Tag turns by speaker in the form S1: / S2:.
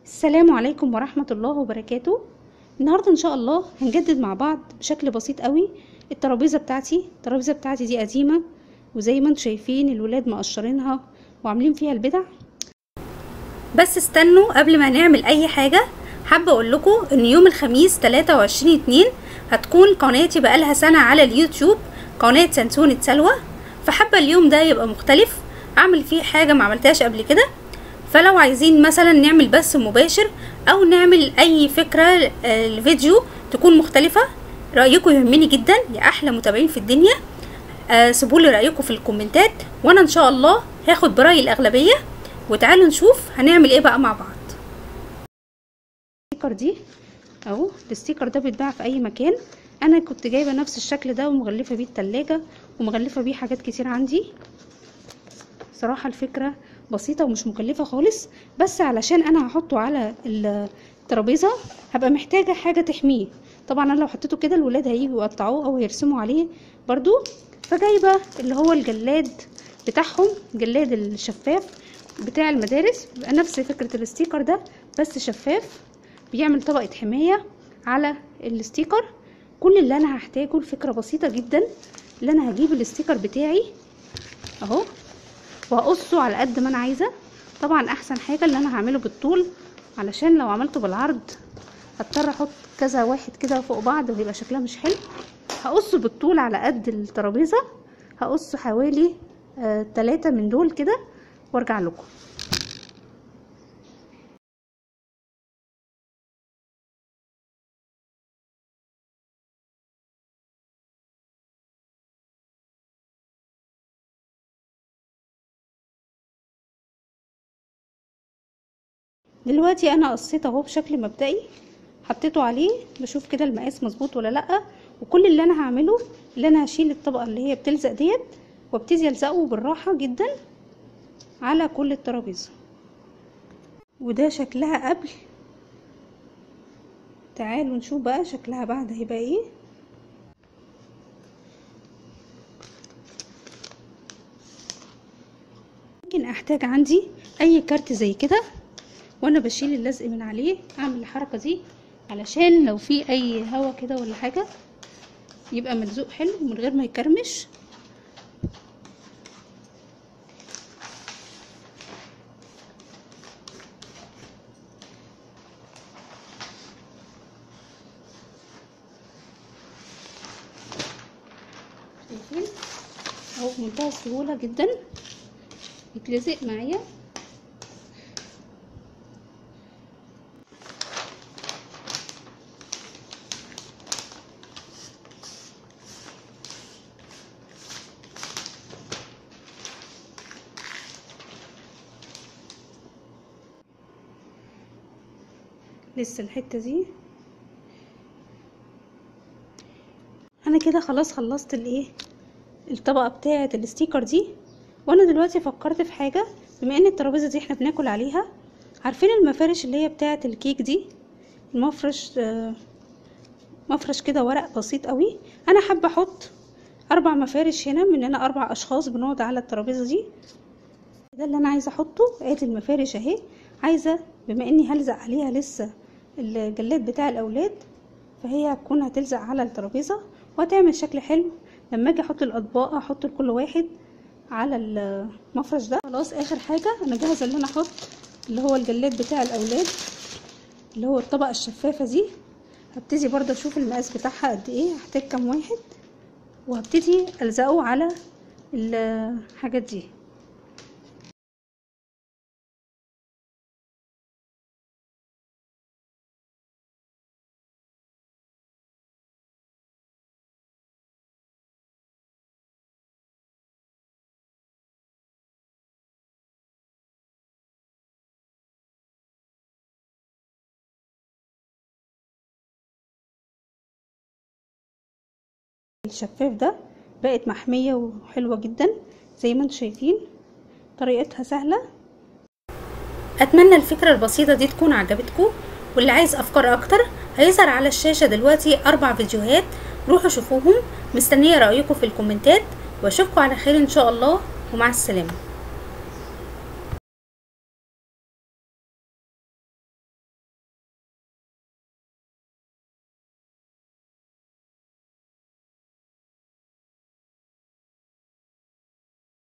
S1: السلام عليكم ورحمة الله وبركاته النهاردة ان شاء الله هنجدد مع بعض بشكل بسيط قوي الترابيزة بتاعتي الترابيزة بتاعتي دي قديمة وزي ما انتم شايفين الولاد مقشرينها وعاملين فيها البدع بس استنوا قبل ما نعمل اي حاجة حابة اقول لكم ان يوم الخميس 23 2 هتكون قناتي بقالها سنة على اليوتيوب قناة سنسونة سلوى فحابة اليوم ده يبقى مختلف اعمل فيه حاجة ما عملتهاش قبل كده فلو عايزين مثلا نعمل بث مباشر او نعمل اي فكرة الفيديو تكون مختلفة رأيكم يهمني جدا يا احلى متابعين في الدنيا آه سيبولي رأيكم في الكومنتات وانا ان شاء الله هاخد برأي الاغلبية وتعالوا نشوف هنعمل ايه بقى مع بعض الستيكر دي اهو الستيكر ده بيتباع في اي مكان انا كنت جايبه نفس الشكل ده ومغلفه بيه التلاجة ومغلفه بيه حاجات كتير عندي صراحه الفكره بسيطه ومش مكلفه خالص بس علشان انا هحطه على الترابيزه هبقى محتاجه حاجه تحميه طبعا انا لو حطيته كده الولاد هيجوا يقطعوه او يرسموا عليه برضو فجايبه اللي هو الجلاد بتاعهم جلاد الشفاف بتاع المدارس بيبقى نفس فكره الستيكر ده بس شفاف بيعمل طبقه حمايه على الستيكر كل اللي انا هحتاجه الفكره بسيطه جدا اللي انا هجيب الستيكر بتاعي اهو وهقصه على قد ما انا عايزه طبعا احسن حاجه اللي انا هعمله بالطول علشان لو عملته بالعرض هضطر احط كذا واحد كده فوق بعض وهيبقى شكلها مش حلو هقصه بالطول على قد الترابيزه هقص حوالي آه تلاتة من دول كده وارجع لكم دلوقتي انا قصيت اهو بشكل مبدئي حطيته عليه بشوف كده المقاس مظبوط ولا لا وكل اللي انا هعمله اللي انا هشيل الطبقه اللي هي بتلزق ديت وابتدي الزقه بالراحه جدا على كل الترابيزه وده شكلها قبل تعالوا نشوف بقى شكلها بعد هيبقى ايه ممكن احتاج عندي اي كارت زي كده وانا بشيل اللزق من عليه اعمل الحركه دي علشان لو في اي هوا كده ولا حاجه يبقى ملزوق حلو من غير ما يكرمش شايفين اهو بمنتهى السهوله جدا يتلزق معايا لسه الحته دي انا كده خلاص خلصت الايه الطبقه بتاعه الستيكر دي وانا دلوقتي فكرت في حاجه بما ان الترابيزه دي احنا بناكل عليها عارفين المفارش اللي هي بتاعه الكيك دي المفرش آه مفرش كده ورق بسيط قوي انا حابه احط اربع مفارش هنا مننا اربع اشخاص بنقعد على الترابيزه دي ده اللي انا عايزه احطه ادي المفارش اهي عايزه بما اني هلزق عليها لسه الجلاد بتاع الاولاد فهي هتكون هتلزق على الترابيزه وهتعمل شكل حلو لما اجي احط الاطباق احط لكل واحد على المفرش ده خلاص اخر حاجه انا جاهزه ان انا احط اللي هو الجلاد بتاع الاولاد اللي هو الطبقه الشفافه دي هبتدي برضه اشوف المقاس بتاعها قد ايه هحتاج كام واحد وهبتدي الزقه على الحاجات دي الشفاف ده بقت محمية وحلوة جدا زي ما انتم شايفين طريقتها سهلة اتمنى الفكرة البسيطة دي تكون عجبتكم واللي عايز افكار اكتر هيظهر على الشاشة دلوقتي اربع فيديوهات روحوا شوفوهم مستنية رأيكم في الكومنتات واشوفكم على خير ان شاء الله ومع السلامة